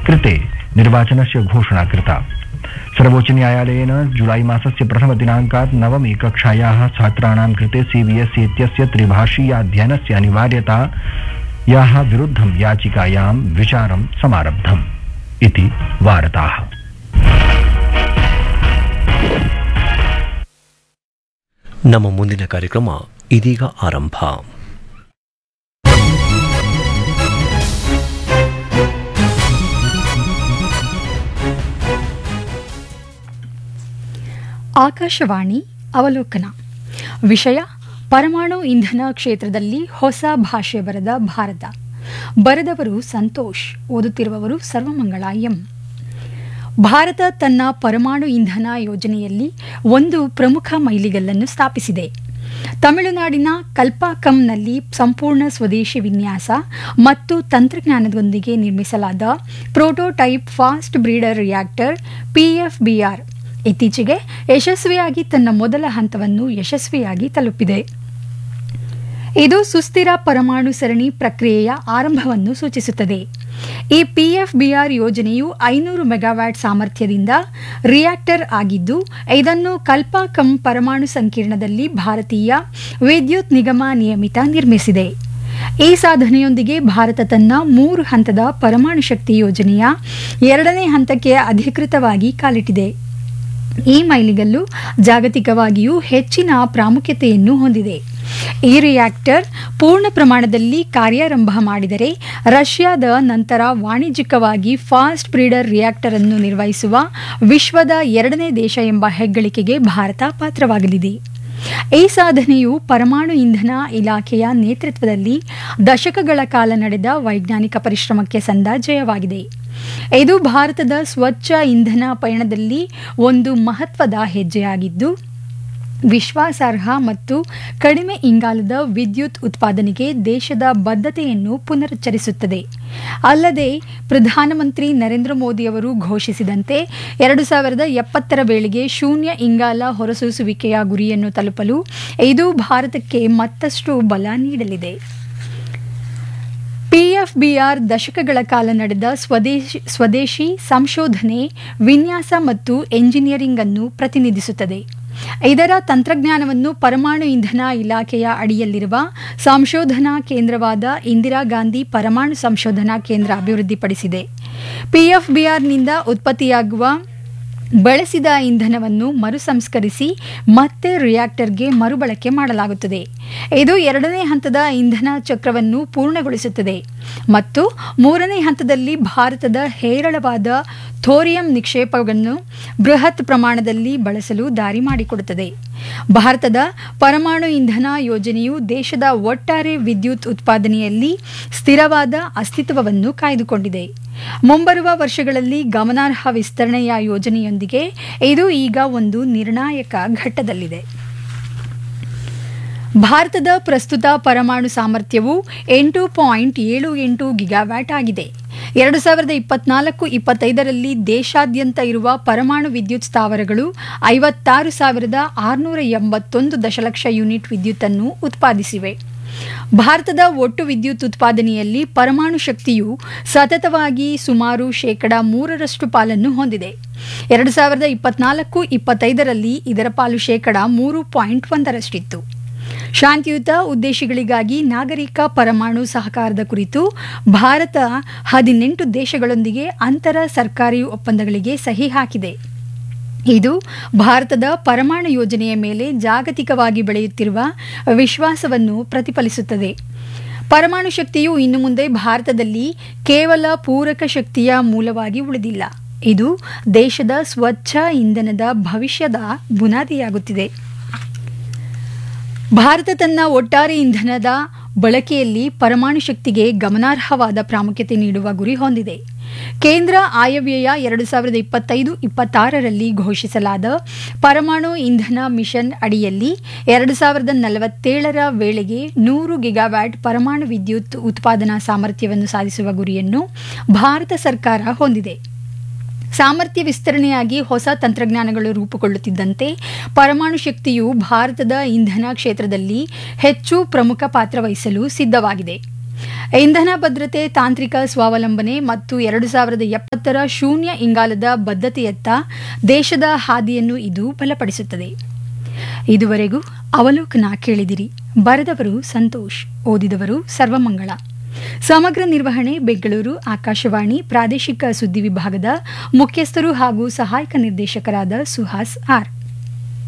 कृते निर्वाचनस्य घोषणा कृता सर्वोच्चन्यायालयेन जुलाई मासस्य प्रथमदिनाङ्कात् नवमी कक्षायाः छात्राणां कृते सीबीएसई इत्यस्य त्रिभाषीयाध्ययनस्य अनिवार्यतायाः विरुद्धं याचिकायां विचारं समारब्धम् इति वार्ताः ನಮ್ಮ ಮುಂದಿನ ಕಾರ್ಯಕ್ರಮ ಇದೀಗ ಆರಂಭ ಆಕಾಶವಾಣಿ ಅವಲೋಕನ ವಿಷಯ ಪರಮಾಣು ಇಂಧನ ಕ್ಷೇತ್ರದಲ್ಲಿ ಹೊಸ ಭಾಷೆ ಬರೆದ ಭಾರತ ಬರೆದವರು ಸಂತೋಷ್ ಓದುತ್ತಿರುವವರು ಸರ್ವಮಂಗಳ ಎಂ ಭಾರತ ತನ್ನ ಪರಮಾಣು ಇಂಧನ ಯೋಜನೆಯಲ್ಲಿ ಒಂದು ಪ್ರಮುಖ ಮೈಲಿಗಲ್ಲನ್ನು ಸ್ಥಾಪಿಸಿದೆ ತಮಿಳುನಾಡಿನ ಕಲ್ಪಾಕಂನಲ್ಲಿ ಸಂಪೂರ್ಣ ಸ್ವದೇಶಿ ವಿನ್ಯಾಸ ಮತ್ತು ತಂತ್ರಜ್ಞಾನದೊಂದಿಗೆ ನಿರ್ಮಿಸಲಾದ prototype fast breeder reactor PFBR ಇತ್ತೀಚೆಗೆ ಯಶಸ್ವಿಯಾಗಿ ತನ್ನ ಮೊದಲ ಹಂತವನ್ನು ಯಶಸ್ವಿಯಾಗಿ ತಲುಪಿದೆ ಇದು ಸುಸ್ಥಿರ ಪರಮಾಣು ಸರಣಿ ಪ್ರಕ್ರಿಯೆಯ ಆರಂಭವನ್ನು ಸೂಚಿಸುತ್ತದೆ ಈ ಪಿಎಫ್ಬಿಆರ್ ಯೋಜನೆಯು ಐನೂರು ಮೆಗಾವ್ಯಾಟ್ ಸಾಮರ್ಥ್ಯದಿಂದ ರಿಯಾಕ್ಟರ್ ಆಗಿದ್ದು ಇದನ್ನು ಕಲ್ಪಾಕಂ ಪರಮಾಣು ಸಂಕೀರ್ಣದಲ್ಲಿ ಭಾರತೀಯ ವಿದ್ಯುತ್ ನಿಗಮ ನಿಯಮಿತ ನಿರ್ಮಿಸಿದೆ ಈ ಸಾಧನೆಯೊಂದಿಗೆ ಭಾರತ ತನ್ನ ಮೂರು ಹಂತದ ಪರಮಾಣು ಶಕ್ತಿ ಯೋಜನೆಯ ಎರಡನೇ ಹಂತಕ್ಕೆ ಅಧಿಕೃತವಾಗಿ ಕಾಲಿಟ್ಟಿದೆ ಈ ಮೈಲಿಗಲ್ಲು ಜಾಗತಿಕವಾಗಿಯೂ ಹೆಚ್ಚಿನ ಪ್ರಾಮುಖ್ಯತೆಯನ್ನು ಹೊಂದಿದೆ ಈ ರಿಯಾಕ್ಟರ್ ಪೂರ್ಣ ಪ್ರಮಾಣದಲ್ಲಿ ಕಾರ್ಯಾರಂಭ ಮಾಡಿದರೆ ರಷ್ಯಾದ ನಂತರ ವಾಣಿಜ್ಯಿಕವಾಗಿ ಫಾಸ್ಟ್ ಬ್ರೀಡರ್ ರಿಯಾಕ್ಟರ್ ಅನ್ನು ನಿರ್ವಹಿಸುವ ವಿಶ್ವದ ಎರಡನೇ ದೇಶ ಎಂಬ ಹೆಗ್ಗಳಿಕೆಗೆ ಭಾರತ ಪಾತ್ರವಾಗಲಿದೆ ಈ ಸಾಧನೆಯು ಪರಮಾಣು ಇಂಧನ ಇಲಾಖೆಯ ನೇತೃತ್ವದಲ್ಲಿ ದಶಕಗಳ ಕಾಲ ನಡೆದ ವೈಜ್ಞಾನಿಕ ಪರಿಶ್ರಮಕ್ಕೆ ಸಂದ ಜಯವಾಗಿದೆ ಇದು ಭಾರತದ ಸ್ವಚ್ಛ ಇಂಧನ ಪಯಣದಲ್ಲಿ ಒಂದು ಮಹತ್ವದ ಹೆಜ್ಜೆಯಾಗಿದ್ದು ವಿಶ್ವಾಸಾರ್ಹ ಮತ್ತು ಕಡಿಮೆ ಇಂಗಾಲದ ವಿದ್ಯುತ್ ಉತ್ಪಾದನೆಗೆ ದೇಶದ ಬದ್ಧತೆಯನ್ನು ಪುನರುಚ್ಚರಿಸುತ್ತದೆ ಅಲ್ಲದೆ ಪ್ರಧಾನಮಂತ್ರಿ ನರೇಂದ್ರ ಮೋದಿಯವರು ಘೋಷಿಸಿದಂತೆ ಎರಡು ಸಾವಿರದ ಎಪ್ಪತ್ತರ ವೇಳೆಗೆ ಶೂನ್ಯ ಇಂಗಾಲ ಹೊರಸೂಸುವಿಕೆಯ ಗುರಿಯನ್ನು ತಲುಪಲು ಇದು ಭಾರತಕ್ಕೆ ಮತ್ತಷ್ಟು ಬಲ ನೀಡಲಿದೆ ಪಿಎಫ್ಬಿಆರ್ ದಶಕಗಳ ಕಾಲ ನಡೆದ ಸ್ವದೇಶಿ ಸ್ವದೇಶಿ ಸಂಶೋಧನೆ ವಿನ್ಯಾಸ ಮತ್ತು ಎಂಜಿನಿಯರಿಂಗ್ ಅನ್ನು ಪ್ರತಿನಿಧಿಸುತ್ತದೆ ಇದರ ತಂತ್ರಜ್ಞಾನವನ್ನು ಪರಮಾಣು ಇಂಧನ ಇಲಾಖೆಯ ಅಡಿಯಲ್ಲಿರುವ ಸಂಶೋಧನಾ ಕೇಂದ್ರವಾದ ಇಂದಿರಾ ಗಾಂಧಿ ಪರಮಾಣು ಸಂಶೋಧನಾ ಕೇಂದ್ರ ಅಭಿವೃದ್ಧಿಪಡಿಸಿದೆ ಪಿಎಫ್ಬಿಆರ್ನಿಂದ ಉತ್ಪತ್ತಿಯಾಗುವ ಬಳಸಿದ ಇಂಧನವನ್ನು ಮರುಸಂಸ್ಕರಿಸಿ ಮತ್ತೆ ರಿಯಾಕ್ಟರ್ಗೆ ಮರುಬಳಕೆ ಮಾಡಲಾಗುತ್ತದೆ ಇದು ಎರಡನೇ ಹಂತದ ಇಂಧನ ಚಕ್ರವನ್ನು ಪೂರ್ಣಗೊಳಿಸುತ್ತದೆ ಮತ್ತು ಮೂರನೇ ಹಂತದಲ್ಲಿ ಭಾರತದ ಹೇರಳವಾದ ಥೋರಿಯಂ ನಿಕ್ಷೇಪವನ್ನು ಬೃಹತ್ ಪ್ರಮಾಣದಲ್ಲಿ ಬಳಸಲು ದಾರಿ ಮಾಡಿಕೊಡುತ್ತದೆ ಭಾರತದ ಪರಮಾಣು ಇಂಧನ ಯೋಜನೆಯು ದೇಶದ ಒಟ್ಟಾರೆ ವಿದ್ಯುತ್ ಉತ್ಪಾದನೆಯಲ್ಲಿ ಸ್ಥಿರವಾದ ಅಸ್ತಿತ್ವವನ್ನು ಕಾಯ್ದುಕೊಂಡಿದೆ ಮುಂಬರುವ ವರ್ಷಗಳಲ್ಲಿ ಗಮನಾರ್ಹ ವಿಸ್ತರಣೆಯ ಯೋಜನೆಯೊಂದಿಗೆ ಇದು ಈಗ ಒಂದು ನಿರ್ಣಾಯಕ ಘಟ್ಟದಲ್ಲಿದೆ ಭಾರತದ ಪ್ರಸ್ತುತ ಪರಮಾಣು ಸಾಮರ್ಥ್ಯವು ಎಂಟು ಪಾಯಿಂಟ್ ಏಳು ಎಂಟು ಗಿಗಾವ್ಯಾಟ್ ಆಗಿದೆ ಎರಡು ಸಾವಿರದ ಇಪ್ಪತ್ನಾಲ್ಕು ಇಪ್ಪತ್ತೈದರಲ್ಲಿ ದೇಶಾದ್ಯಂತ ಇರುವ ಪರಮಾಣು ವಿದ್ಯುತ್ ಸ್ಥಾವರಗಳು ಐವತ್ತಾರು ಸಾವಿರದ ಆರುನೂರ ಎಂಬತ್ತೊಂದು ದಶಲಕ್ಷ ಯೂನಿಟ್ ವಿದ್ಯುತ್ತನ್ನು ಉತ್ಪಾದಿಸಿವೆ ಭಾರತದ ಒಟ್ಟು ವಿದ್ಯುತ್ ಉತ್ಪಾದನೆಯಲ್ಲಿ ಪರಮಾಣು ಶಕ್ತಿಯು ಸತತವಾಗಿ ಸುಮಾರು ಶೇಕಡ ಮೂರರಷ್ಟು ಪಾಲನ್ನು ಹೊಂದಿದೆ ಎರಡು ಸಾವಿರದ ಇಪ್ಪತ್ನಾಲ್ಕು ಇಪ್ಪತ್ತೈದರಲ್ಲಿ ಇದರ ಪಾಲು ಶೇಕಡ ಮೂರು ಪಾಯಿಂಟ್ ಒಂದರಷ್ಟಿತ್ತು ಶಾಂತಿಯುತ ಉದ್ದೇಶಗಳಿಗಾಗಿ ನಾಗರಿಕ ಪರಮಾಣು ಸಹಕಾರದ ಕುರಿತು ಭಾರತ ಹದಿನೆಂಟು ದೇಶಗಳೊಂದಿಗೆ ಅಂತರ ಸರ್ಕಾರಿ ಒಪ್ಪಂದಗಳಿಗೆ ಸಹಿ ಹಾಕಿದೆ ಇದು ಭಾರತದ ಪರಮಾಣು ಯೋಜನೆಯ ಮೇಲೆ ಜಾಗತಿಕವಾಗಿ ಬೆಳೆಯುತ್ತಿರುವ ವಿಶ್ವಾಸವನ್ನು ಪ್ರತಿಫಲಿಸುತ್ತದೆ ಪರಮಾಣು ಶಕ್ತಿಯು ಇನ್ನು ಮುಂದೆ ಭಾರತದಲ್ಲಿ ಕೇವಲ ಪೂರಕ ಶಕ್ತಿಯ ಮೂಲವಾಗಿ ಉಳಿದಿಲ್ಲ ಇದು ದೇಶದ ಸ್ವಚ್ಛ ಇಂಧನದ ಭವಿಷ್ಯದ ಬುನಾದಿಯಾಗುತ್ತಿದೆ ಭಾರತ ತನ್ನ ಒಟ್ಟಾರೆ ಇಂಧನದ ಬಳಕೆಯಲ್ಲಿ ಪರಮಾಣು ಶಕ್ತಿಗೆ ಗಮನಾರ್ಹವಾದ ಪ್ರಾಮುಖ್ಯತೆ ನೀಡುವ ಗುರಿ ಹೊಂದಿದೆ ಕೇಂದ್ರ ಆಯವ್ಯಯ ಎರಡು ಸಾವಿರದ ಇಪ್ಪತ್ತೈದು ಇಪ್ಪತ್ತಾರರಲ್ಲಿ ಘೋಷಿಸಲಾದ ಪರಮಾಣು ಇಂಧನ ಮಿಷನ್ ಅಡಿಯಲ್ಲಿ ಎರಡು ಸಾವಿರದ ನಲವತ್ತೇಳರ ವೇಳೆಗೆ ನೂರು ಗಿಗಾವ್ಯಾಟ್ ಪರಮಾಣು ವಿದ್ಯುತ್ ಉತ್ಪಾದನಾ ಸಾಮರ್ಥ್ಯವನ್ನು ಸಾಧಿಸುವ ಗುರಿಯನ್ನು ಭಾರತ ಸರ್ಕಾರ ಹೊಂದಿದೆ ಸಾಮರ್ಥ್ಯ ವಿಸ್ತರಣೆಯಾಗಿ ಹೊಸ ತಂತ್ರಜ್ಞಾನಗಳು ರೂಪುಗೊಳ್ಳುತ್ತಿದ್ದಂತೆ ಪರಮಾಣು ಶಕ್ತಿಯು ಭಾರತದ ಇಂಧನ ಕ್ಷೇತ್ರದಲ್ಲಿ ಹೆಚ್ಚು ಪ್ರಮುಖ ಪಾತ್ರ ವಹಿಸಲು ಸಿದ್ಧವಾಗಿದೆ ಇಂಧನ ಭದ್ರತೆ ತಾಂತ್ರಿಕ ಸ್ವಾವಲಂಬನೆ ಮತ್ತು ಎರಡು ಸಾವಿರದ ಎಪ್ಪತ್ತರ ಶೂನ್ಯ ಇಂಗಾಲದ ಬದ್ಧತೆಯತ್ತ ದೇಶದ ಹಾದಿಯನ್ನು ಇದು ಬಲಪಡಿಸುತ್ತದೆ ಇದುವರೆಗೂ ಅವಲೋಕನ ಕೇಳಿದಿರಿ ಬರೆದವರು ಸಂತೋಷ್ ಓದಿದವರು ಸರ್ವಮಂಗಳ ಸಮಗ್ರ ನಿರ್ವಹಣೆ ಬೆಂಗಳೂರು ಆಕಾಶವಾಣಿ ಪ್ರಾದೇಶಿಕ ಸುದ್ದಿ ವಿಭಾಗದ ಮುಖ್ಯಸ್ಥರು ಹಾಗೂ ಸಹಾಯಕ ನಿರ್ದೇಶಕರಾದ ಸುಹಾಸ್ ಆರ್